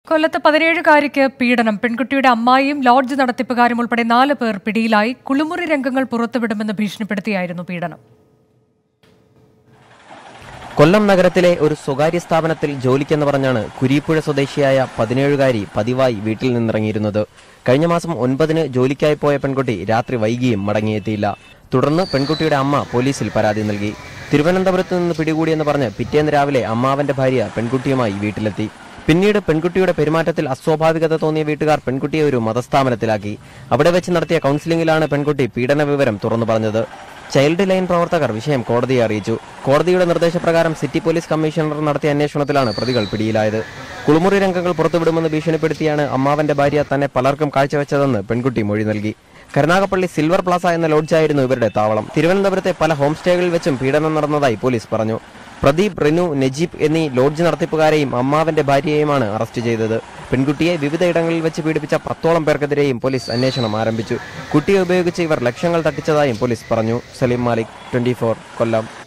കൊല്ലത്ത് പതിനേഴുകാരിക്ക് പീഡനം പെൺകുട്ടിയുടെ അമ്മായിയും ലോഡ്ജ് നടത്തിപ്പുകാരും ഉൾപ്പെടെ നാല് പേർ പിടിയിലായി കുളിമുറി രംഗങ്ങൾ പുറത്തുവിടുമെന്ന് ഭീഷണിപ്പെടുത്തിയായിരുന്നു പീഡനം കൊല്ലം നഗരത്തിലെ ഒരു സ്വകാര്യ സ്ഥാപനത്തിൽ ജോലിക്കെന്ന് പറഞ്ഞാണ് കുരീപ്പുഴ സ്വദേശിയായ പതിനേഴുകാരി പതിവായി വീട്ടിൽ നിന്നിറങ്ങിയിരുന്നത് കഴിഞ്ഞ മാസം ഒൻപതിന് ജോലിക്കായി പോയ പെൺകുട്ടി രാത്രി വൈകിയും മടങ്ങിയെത്തിയില്ല തുടർന്ന് പെൺകുട്ടിയുടെ അമ്മ പോലീസിൽ പരാതി നൽകി തിരുവനന്തപുരത്ത് നിന്ന് പിടികൂടിയെന്ന് പറഞ്ഞ് പിറ്റേന്ന് രാവിലെ അമ്മാവന്റെ ഭാര്യ പെൺകുട്ടിയുമായി വീട്ടിലെത്തി പിന്നീട് പെൺകുട്ടിയുടെ പെരുമാറ്റത്തിൽ അസ്വാഭാവികത തോന്നിയ വീട്ടുകാർ പെൺകുട്ടിയെ ഒരു മതസ്ഥാപനത്തിലാക്കി അവിടെ വെച്ച് നടത്തിയ കൗൺസിലിംഗിലാണ് പെൺകുട്ടി പീഡന വിവരം തുറന്നു പറഞ്ഞത് ചൈൽഡ് ലൈൻ പ്രവർത്തകർ വിഷയം കോടതിയെ അറിയിച്ചു കോടതിയുടെ നിർദ്ദേശപ്രകാരം സിറ്റി പോലീസ് കമ്മീഷണർ നടത്തിയ അന്വേഷണത്തിലാണ് പ്രതികൾ പിടിയിലായത് കുളിമുറി രംഗങ്ങൾ പുറത്തുവിടുമെന്ന് ഭീഷണിപ്പെടുത്തിയാണ് അമ്മാവന്റെ ഭാര്യ തന്നെ പലർക്കും കാഴ്ചവെച്ചതെന്ന് പെൺകുട്ടി മൊഴി നൽകി കരുനാഗപ്പള്ളി സിൽവർ പ്ലാസ എന്ന ലോഡ്ജായിരുന്നു ഇവരുടെ താവളം തിരുവനന്തപുരത്തെ പല ഹോം സ്റ്റേകളിൽ വെച്ചും പീഡനം നടന്നതായി പോലീസ് പറഞ്ഞു പ്രദീപ് റിനു നജീബ് എന്നീ ലോഡ്ജ് നടത്തിപ്പുകാരെയും അമ്മാവന്റെ ഭാര്യയെയുമാണ് അറസ്റ്റ് ചെയ്തത് പെൺകുട്ടിയെ വിവിധയിടങ്ങളിൽ വെച്ച് പീഡിപ്പിച്ച പത്തോളം പേർക്കെതിരെയും പോലീസ് അന്വേഷണം ആരംഭിച്ചു കുട്ടിയെ ഉപയോഗിച്ച് ഇവർ ലക്ഷങ്ങൾ തട്ടിച്ചതായും പോലീസ് പറഞ്ഞു സലീം മാലിക് ട്വന്റി കൊല്ലം